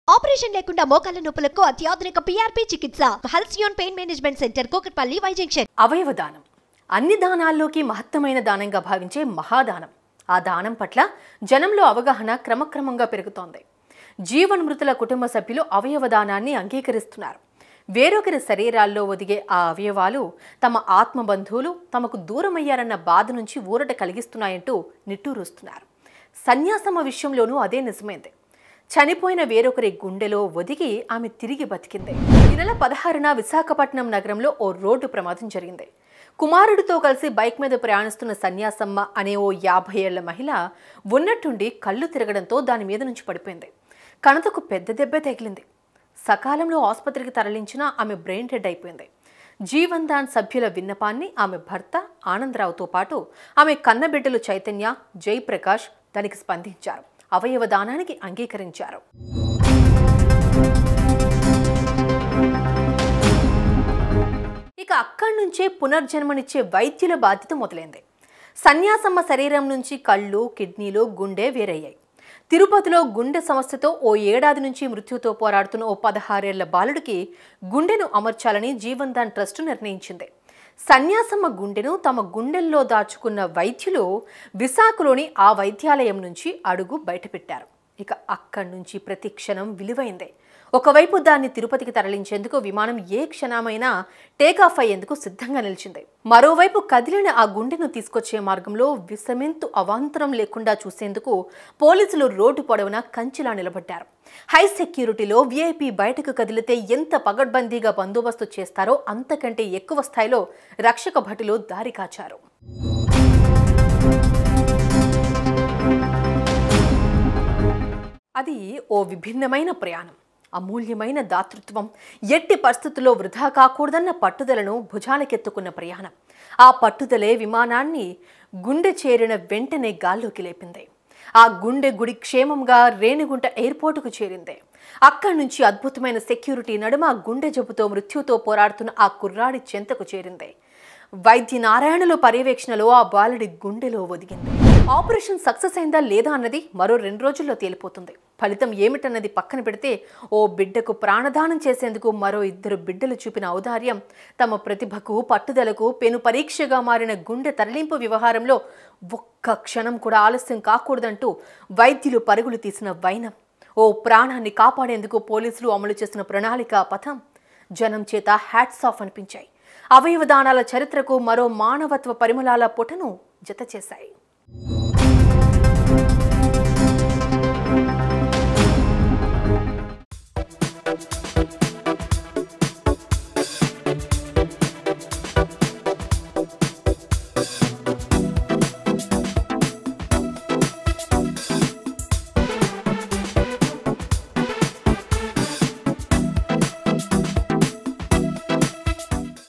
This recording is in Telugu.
ఆపరేషన్ లేకుండా మోకాల నొప్పులకు అత్యాధునిక పీఆర్పీ చికిత్స Halcyon pain management centre Kukatpally Y junction అవయవ దానం అన్ని దానాల్లోకి మహత్తమైన దానంగా భావించే మహాదానం ఆ దానం పట్ల జనంలో అవగాహన క్రమక్రమంగా పెరుగుతోంది జీవన్మృతుల కుటుంబ సభ్యులు అవయవ దానాన్ని అంగీకరిస్తున్నారు వేరొకరి శరీరాల్లో ఒదిగే ఆ అవయవాలు తమ ఆత్మబంధువులు తమకు దూరమయ్యారన్న బాధ నుంచి ఊరట కలిగిస్తున్నాయంటూ నిట్టూరుస్తున్నారు సన్యాసమ విషయంలోనూ అదే నిజమైంది చనిపోయిన వేరొకరి గుండెలో ఒదిగి ఆమె తిరిగి బతికింది ఈ నెల పదహారున విశాఖపట్నం నగరంలో ఓ రోడ్డు ప్రమాదం జరిగింది కుమారుడితో కలిసి బైక్ మీద ప్రయాణిస్తున్న సన్యాసమ్మ అనే ఓ యాభై ఏళ్ల మహిళ ఉన్నట్టుండి కళ్ళు తిరగడంతో దాని మీద నుంచి పడిపోయింది కణతకు పెద్ద దెబ్బే తగిలింది సకాలంలో ఆసుపత్రికి తరలించిన ఆమె బ్రెయిన్ డెడ్ అయిపోయింది జీవన్ దాన్ సభ్యుల విన్నపాన్ని ఆమె భర్త ఆనందరావుతో పాటు ఆమె కన్నబిడ్డలు చైతన్య జయప్రకాష్ దానికి స్పందించారు అవయవ దానానికి అంగీకరించారు ఇక అక్కడి నుంచే పునర్జన్మనిచ్చే వైద్యుల బాధ్యత మొదలైంది సన్యాసమ్మ శరీరం నుంచి కళ్ళు కిడ్నీలు గుండె వేరయ్యాయి తిరుపతిలో గుండె సమస్యతో ఓ ఏడాది నుంచి మృత్యుతో పోరాడుతున్న ఓ పదహారేళ్ల బాలుడికి గుండెను అమర్చాలని జీవన్ దాన్ ట్రస్ట్ నిర్ణయించింది సన్యాసమ్మ గుండెను తమ గుండెల్లో దాచుకున్న వైద్యులు విశాఖలోని ఆ వైద్యాలయం నుంచి అడుగు బయటపెట్టారు ఇక అక్కడి నుంచి ప్రతి క్షణం విలువైందే ఒకవైపు దాన్ని తిరుపతికి తరలించేందుకు విమానం ఏ క్షణమైనా టేకాఫ్ అయ్యేందుకు సిద్ధంగా నిలిచింది మరోవైపు కదిలిన ఆ గుండెను తీసుకొచ్చే మార్గంలో విసమెంతు అవాంతరం లేకుండా చూసేందుకు పోలీసులు రోడ్డు పొడవునా కంచిలా నిలబడ్డారు హై సెక్యూరిటీలో వీఐపీ బయటకు కదిలితే ఎంత పగడ్బందీగా బందోబస్తు చేస్తారో అంతకంటే ఎక్కువ స్థాయిలో రక్షక భటులు దారి కాచారు అది ఓ విభిన్నమైన ప్రయాణం అమూల్యమైన దాతృత్వం ఎట్టి పరిస్థితుల్లో వృధా కాకూడదన్న పట్టుదలను భుజాలకెత్తుకున్న ప్రయాణం ఆ పట్టుదలే విమానాన్ని గుండె చేరిన వెంటనే గాల్లోకి లేపింది ఆ గుండె గుడి క్షేమంగా రేణిగుంట ఎయిర్పోర్టుకు చేరింది అక్కడి నుంచి అద్భుతమైన సెక్యూరిటీ నడుమ గుండె జబ్బుతో మృత్యుతో పోరాడుతున్న ఆ కుర్రాడి చెంతకు చేరింది వైద్య నారాయణుల పర్యవేక్షణలో ఆ బాలుడి గుండెలో ఒదిగింది ఆపరేషన్ సక్సెస్ అయిందా లేదా అన్నది మరో రెండు రోజుల్లో తేలిపోతుంది ఫలితం ఏమిటన్నది పక్కన పెడితే ఓ బిడ్డకు ప్రాణదానం చేసేందుకు మరో ఇద్దరు బిడ్డలు చూపిన ఔదార్యం తమ ప్రతిభకు పట్టుదలకు పెను పరీక్షగా మారిన గుండె తరలింపు వ్యవహారంలో ఒక్క క్షణం కూడా ఆలస్యం కాకూడదంటూ వైద్యులు పరుగులు తీసిన వైనం ఓ ప్రాణాన్ని కాపాడేందుకు పోలీసులు అమలు చేసిన ప్రణాళిక పథం జనం చేత హ్యాట్స్ ఆఫ్ అనిపించాయి అవయవదానాల చరిత్రకు మరో మానవత్వ పరిమళాల పుటను జత చేశాయి